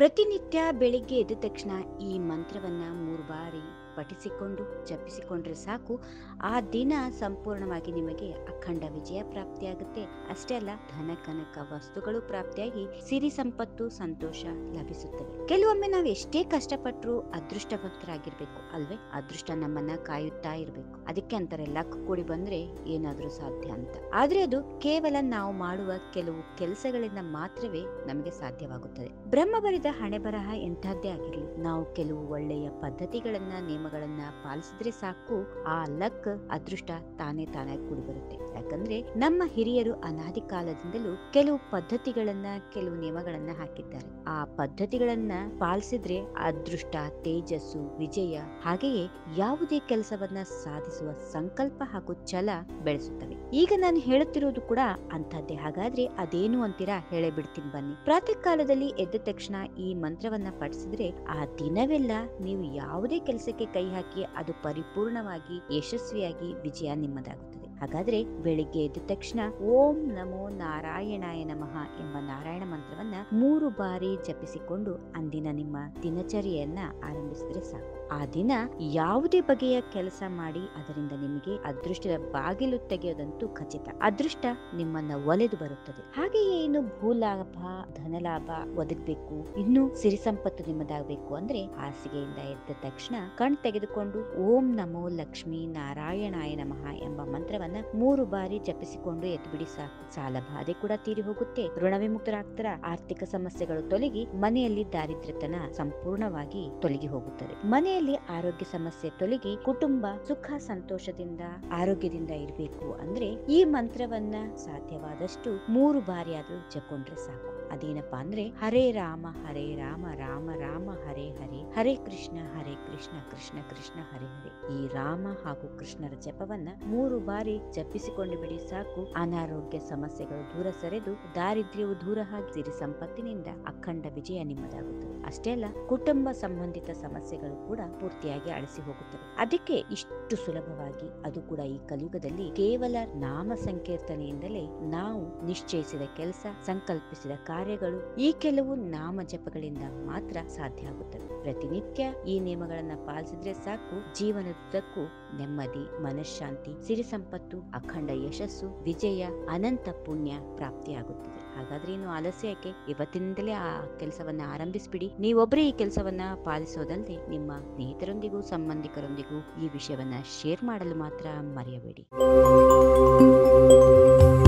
ಪ್ರತಿನಿತ್ಯ ಬೆಳಿಗ್ಗೆ ಎದ್ದ ತಕ್ಷಣ ಈ ಮಂತ್ರವನ್ನ ಮೂರು ಬಾರಿ ಪಠಿಸಿಕೊಂಡು ಜಪಿಸಿಕೊಂಡ್ರೆ ಸಾಕು ಆ ದಿನ ಸಂಪೂರ್ಣವಾಗಿ ನಿಮಗೆ ಅಖಂಡ ವಿಜಯ ಪ್ರಾಪ್ತಿಯಾಗುತ್ತೆ ಅಷ್ಟೇ ಅಲ್ಲ ಧನ ಕನಕ ವಸ್ತುಗಳು ಪ್ರಾಪ್ತಿಯಾಗಿ ಸಿರಿ ಸಂಪತ್ತು ಸಂತೋಷ ಲಭಿಸುತ್ತವೆ ಕೆಲವೊಮ್ಮೆ ನಾವು ಎಷ್ಟೇ ಕಷ್ಟಪಟ್ಟರು ಅದೃಷ್ಟ ಭಕ್ತರಾಗಿರ್ಬೇಕು ಅಲ್ವೇ ಅದೃಷ್ಟ ನಮ್ಮನ್ನ ಕಾಯುತ್ತಾ ಇರಬೇಕು ಅದಕ್ಕೆ ಅಂತಾರೆ ಲಕ್ ಕೂಡಿ ಬಂದ್ರೆ ಏನಾದ್ರೂ ಸಾಧ್ಯ ಅಂತ ಆದ್ರೆ ಅದು ಕೇವಲ ನಾವು ಮಾಡುವ ಕೆಲವು ಕೆಲಸಗಳಿಂದ ಮಾತ್ರವೇ ನಮಗೆ ಸಾಧ್ಯವಾಗುತ್ತದೆ ಬ್ರಹ್ಮ ಬರಿದ ಹಣೆ ಬರಹ ಎಂತಹದ್ದೇ ಆಗಿರಲಿ ನಾವು ಕೆಲವು ಒಳ್ಳೆಯ ಪದ್ಧತಿಗಳನ್ನ ನಿಯಮಗಳನ್ನ ಪಾಲಿಸಿದ್ರೆ ಸಾಕು ಆ ಲಕ್ ಅದೃಷ್ಟ ತಾನೇ ತಾನಾಗಿ ಕೂಡಿ ಬರುತ್ತೆ ಯಾಕಂದ್ರೆ ನಮ್ಮ ಹಿರಿಯರು ಅನಾದಿ ಕಾಲದಿಂದಲೂ ಕೆಲವು ಪದ್ಧತಿಗಳನ್ನ ಕೆಲವು ನಿಯಮಗಳನ್ನ ಹಾಕಿದ್ದಾರೆ ಆ ಪದ್ಧತಿಗಳನ್ನ ಪಾಲಿಸಿದ್ರೆ ಅದೃಷ್ಟ ತೇಜಸ್ಸು ವಿಜಯ ಹಾಗೆಯೇ ಯಾವುದೇ ಕೆಲಸವನ್ನ ಸಾಧಿಸುವ ಸಂಕಲ್ಪ ಹಾಗೂ ಛಲ ಬೆಳೆಸುತ್ತವೆ ಈಗ ನಾನು ಹೇಳುತ್ತಿರುವುದು ಕೂಡ ಅಂತದ್ದೇ ಹಾಗಾದ್ರೆ ಅದೇನು ಅಂತೀರಾ ಹೇಳೇ ಬಿಡ್ತೀನಿ ಬನ್ನಿ ಪ್ರಾತಃ ಕಾಲದಲ್ಲಿ ಎದ್ದ ತಕ್ಷಣ ಈ ಮಂತ್ರವನ್ನ ಪಠಿಸಿದ್ರೆ ಆ ದಿನವೆಲ್ಲ ನೀವು ಯಾವುದೇ ಕೆಲಸಕ್ಕೆ ಕೈ ಹಾಕಿ ಅದು ಪರಿಪೂರ್ಣವಾಗಿ ಯಶಸ್ವಿಯಾಗಿ ವಿಜಯ ನಿಮ್ಮದಾಗುತ್ತದೆ ಹಾಗಾದ್ರೆ ಬೆಳಿಗ್ಗೆ ಎದ್ದ ತಕ್ಷಣ ಓಂ ನಮೋ ನಾರಾಯಣಾಯ ನಮಃ ಎಂಬ ನಾರಾಯಣ ಮಂತ್ರವನ್ನ ಮೂರು ಬಾರಿ ಜಪಿಸಿಕೊಂಡು ಅಂದಿನ ನಿಮ್ಮ ದಿನಚರಿಯನ್ನ ಆರಂಭಿಸಿದ್ರೆ ಸಾಕು ಆ ದಿನ ಯಾವುದೇ ಬಗೆಯ ಕೆಲಸ ಮಾಡಿ ಅದರಿಂದ ನಿಮಗೆ ಅದೃಷ್ಟದ ಬಾಗಿಲು ತೆಗೆಯೋದಂತೂ ಖಚಿತ ಅದೃಷ್ಟ ನಿಮ್ಮನ್ನ ಒಲೆದು ಬರುತ್ತದೆ ಹಾಗೆಯೇ ಇನ್ನು ಭೂಲಾಭ ಧನಲಾಭ ಒದಗಬೇಕು ಇನ್ನು ಸಿರಿ ಸಂಪತ್ತು ನಿಮ್ಮದಾಗಬೇಕು ಅಂದ್ರೆ ಹಾಸಿಗೆಯಿಂದ ಎದ್ದ ತಕ್ಷಣ ಕಣ್ ತೆಗೆದುಕೊಂಡು ಓಂ ನಮೋ ಲಕ್ಷ್ಮೀ ನಾರಾಯಣಾಯ ನಮಃ ಎಂಬ ಮಂತ್ರವನ್ನ ಮೂರು ಬಾರಿ ಜಪಿಸಿಕೊಂಡು ಎದ್ಬಿಡಿ ಸಾಕು ಸಾಲ ಬಾಧೆ ಕೂಡ ತೀರಿ ಹೋಗುತ್ತೆ ಋಣ ವಿಮುಕ್ತರಾಗ್ತಾರ ಆರ್ಥಿಕ ಸಮಸ್ಯೆಗಳು ತೊಲಗಿ ಮನೆಯಲ್ಲಿ ದಾರಿದ್ರ್ಯತನ ಸಂಪೂರ್ಣವಾಗಿ ತೊಲಗಿ ಹೋಗುತ್ತದೆ ಮನೆಯಲ್ಲಿ ಆರೋಗ್ಯ ಸಮಸ್ಯೆ ತೊಲಗಿ ಕುಟುಂಬ ಸುಖ ಸಂತೋಷದಿಂದ ಆರೋಗ್ಯದಿಂದ ಇರಬೇಕು ಅಂದ್ರೆ ಈ ಮಂತ್ರವನ್ನ ಸಾಧ್ಯವಾದಷ್ಟು ಮೂರು ಬಾರಿ ಆದ್ರೂ ಜಕೊಂಡ್ರೆ ಸಾಕು ಅದೇನಪ್ಪಾ ಅಂದ್ರೆ ಹರೇ ರಾಮ ಹರೇ ರಾಮ ರಾಮ ರಾಮ ಹರೇ ಹರೇ ಹರೇ ಕೃಷ್ಣ ಹರೇ ಕೃಷ್ಣ ಕೃಷ್ಣ ಕೃಷ್ಣ ಹರೇ ಹರೇ ಈ ರಾಮ ಹಾಗೂ ಕೃಷ್ಣರ ಜಪವನ್ನ ಮೂರು ಬಾರಿ ಜಪಿಸಿಕೊಂಡು ಬಿಡಿ ಸಾಕು ಅನಾರೋಗ್ಯ ಸಮಸ್ಯೆಗಳು ದೂರ ಸರಿದು ದಾರಿದ್ರ್ಯವು ದೂರ ಆಗಿ ಸಿರಿ ಸಂಪತ್ತಿನಿಂದ ಅಖಂಡ ವಿಜಯ ನಿಮ್ಮದಾಗುತ್ತದೆ ಅಷ್ಟೇ ಅಲ್ಲ ಕುಟುಂಬ ಸಂಬಂಧಿತ ಸಮಸ್ಯೆಗಳು ಕೂಡ ಪೂರ್ತಿಯಾಗಿ ಅಳಿಸಿ ಹೋಗುತ್ತವೆ ಅದಕ್ಕೆ ಇಷ್ಟು ಸುಲಭವಾಗಿ ಅದು ಕೂಡ ಈ ಕಲಿಯುಗದಲ್ಲಿ ಕೇವಲ ನಾಮ ಸಂಕೀರ್ತನೆಯಿಂದಲೇ ನಾವು ನಿಶ್ಚಯಿಸಿದ ಕೆಲಸ ಸಂಕಲ್ಪಿಸಿದ ಕಾರ್ಯಗಳು ಈ ಕೆಲವು ನಾಮ ಜಪಗಳಿಂದ ಮಾತ್ರ ಸಾಧ್ಯ ಆಗುತ್ತವೆ ಪ್ರತಿನಿತ್ಯ ಈ ನಿಯಮಗಳನ್ನ ಪಾಲಿಸಿದ್ರೆ ಸಾಕು ಜೀವನದುದ್ದಕ್ಕೂ ನೆಮ್ಮದಿ ಮನಃಶಾಂತಿ ಸಿರಿ ಸಂಪತ್ತು ಅಖಂಡ ಯಶಸ್ಸು ವಿಜಯ ಅನಂತ ಪುಣ್ಯ ಪ್ರಾಪ್ತಿಯಾಗುತ್ತದೆ ಹಾಗಾದ್ರೆ ಇನ್ನು ಆಲಸ್ಯ ಯಾಕೆ ಇವತ್ತಿನಿಂದಲೇ ಆ ಕೆಲಸವನ್ನ ಆರಂಭಿಸ್ಬಿಡಿ ನೀವೊಬ್ಬರೇ ಈ ಕೆಲಸವನ್ನ ಪಾಲಿಸೋದಲ್ಲದೆ ನಿಮ್ಮ ಸ್ನೇಹಿತರೊಂದಿಗೂ ಸಂಬಂಧಿಕರೊಂದಿಗೂ ಈ ವಿಷಯವನ್ನ ಶೇರ್ ಮಾಡಲು ಮಾತ್ರ ಮರೆಯಬೇಡಿ